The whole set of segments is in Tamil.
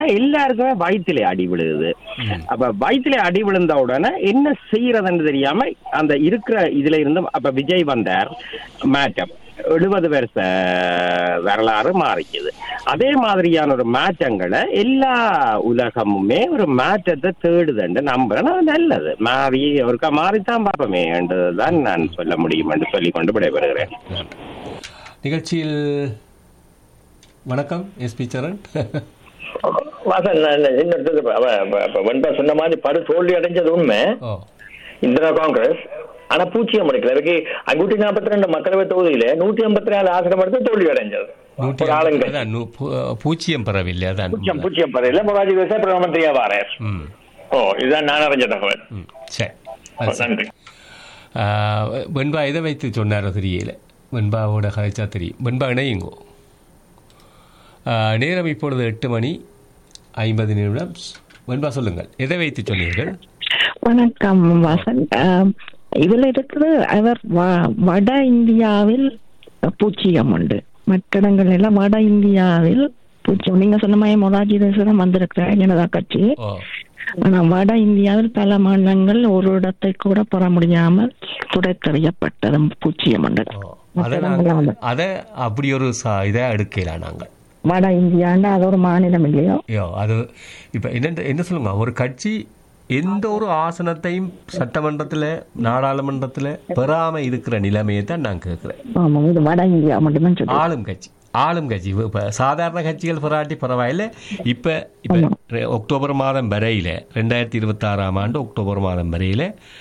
எல்லாருக்குமே வயிற்றிலே அடி விழுகுது அப்ப வயிற்றிலே அடி விழுந்த உடனே என்ன செய்யறதுன்னு தெரியாம அந்த இருக்கிற இதுல இருந்து அப்ப விஜய் வந்தார் மேட்டம் எழுபது வருஷ வரலாறு மாறிக்குது அதே மாதிரியான ஒரு மாற்றங்களை எல்லா உலகமுமே ஒரு மாற்றத்தை தேடுதுன்னு நம்புறேன் அது நல்லது மாறி ஒருக்கா மாறித்தான் பார்ப்போமே என்றுதான் நான் சொல்ல முடியும் என்று சொல்லிக் கொண்டு விடைபெறுகிறேன் நிகழ்ச்சியில் வணக்கம் எஸ்பி சரண் வாசன் நான் இன்னொரு அவ அவ- அவ வெண்பா சொன்ன மாதிரி படு தோல்வி அடைஞ்சது உண்மை ஓ இந்திரா காங்கிரஸ் ஆனா பூஜ்ஜியம் அடிக்கல அதுக்கு ஐநூத்தி நாற்பத்தி ரெண்டு மக்களவை தொகுதியில நூத்தி ஐம்பத்தி நாலு ஆசனம் எடுத்து தோல்வி அடைஞ்சது நூற்றி ஒரு ஆளுங்க அதான் நூ- பூ- பூஜ்ஜியம் பெறவில்லை அதான் பூஜ்ஜியம் பூஜ்ஜியம் பரையில மொராஜி தேசாய் பிரதமந்திரியா வாரேன் ம் ஓ இதுதான் நான் அறிஞ்ச தகவல் ம் சரி அது சரி. நன்றி ஆஹ், வெண்பா எதை வைத்து சொன்னாரோ தெரியல வெண்பாவோட கதைச்சா தெரியும் வெண்பா இணையுங்கோ ஆஹ், நேரம் இப்பொழுது எட்டு மணி ஐம்பது நிமிடம் வெண்பா சொல்லுங்கள் எதை வைத்து சொன்னீர்கள் வணக்கம் வசந்த் ஆம், இதுல இருக்குது அவர் வ- வட இந்தியாவில் பூச்சியம் உண்டு மற்ற இடங்கள் எல்லாம் வட இந்தியாவில் பூச்சியம் நீங்க சொன்ன மாதிரி மொராஜி தேசம் வந்திருக்கிறார் ஜனதா கட்சி ஓ ஆனா வட இந்தியாவில் பல மாநிலங்கள் ஒரு இடத்தை கூட பெற முடியாமல் துடைத்தறியப்பட்டது பூச்சியம் உண்டு ஓ அதை நாங்கள் அதை அப்படி ஒரு சா இதாக எடுக்கலாம் நாங்கள் வட இந்தியாண்டா அது ஒரு மாநிலம் இல்லையோ ஐயோ அது இப்போ என்ன என்ன சொல்லுங்க ஒரு கட்சி எந்த ஒரு ஆசனத்தையும் சட்டமன்றத்தில் நாடாளுமன்றத்தில் பெறாம இருக்கிற நிலைமையை தான் நான் கேட்குறேன் ஆமா இது வட இந்தியா மட்டும்தான் சொல்லி ஆளும் கட்சி ஆளும் கட்சி இப்போ சாதாரண கட்சிகள் பராட்டி பரவாயில்ல இப்போ இப்போ ரெ- அக்டோபர் மாதம் வரையில் ரெண்டாயிரத்தி இருபத்தாறாம் ஆண்டு அக்டோபர் மாதம் வரையில்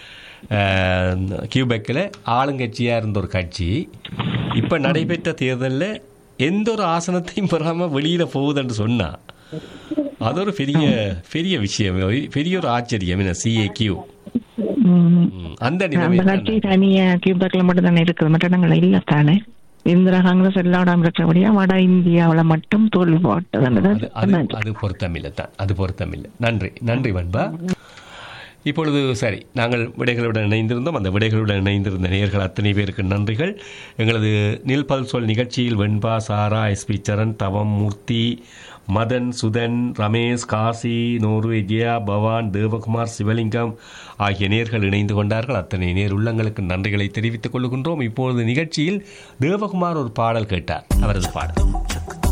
கியூபெக்கில் ஆளுங்கட்சியாக இருந்த ஒரு கட்சி இப்போ நடைபெற்ற தேர்தலில் எந்த ஒரு ஆசனத்தையும் பெறாமல் வெளியில் போகுதுன்னு சொன்னா அது ஒரு பெரிய பெரிய விஷயம் பெரிய ஒரு ஆச்சரியம் என்ன சிஏக்யூ ம். அந்த அந்த நிலைமை கட்சி தனியா கியூபெக்ல மட்டும் தானே இருக்குது மற்ற இடங்கள் இல்ல தானே இந்திரா காங்கிரஸ் எல்லா இடம் இருக்கிறபடியா வட இந்தியாவுல மட்டும் தோல்வி அது அது போட்டது அது பொருத்தமில்லை தான் அது பொருத்தமில்லை நன்றி நன்றி வன்பா இப்பொழுது சரி நாங்கள் விடைகளுடன் இணைந்திருந்தோம் அந்த விடைகளுடன் இணைந்திருந்த நேயர்கள் அத்தனை பேருக்கு நன்றிகள் எங்களது நீல்பல் சொல் நிகழ்ச்சியில் வெண்பா சாரா எஸ்பி சரண் தவம் மூர்த்தி மதன் சுதன் ரமேஷ் காசி நூறு விஜயா பவான் தேவகுமார் சிவலிங்கம் ஆகிய நேர்கள் இணைந்து கொண்டார்கள் அத்தனை நேர் உள்ளங்களுக்கு நன்றிகளை தெரிவித்துக் கொள்கின்றோம் இப்பொழுது நிகழ்ச்சியில் தேவகுமார் ஒரு பாடல் கேட்டார் அவரது பாடல்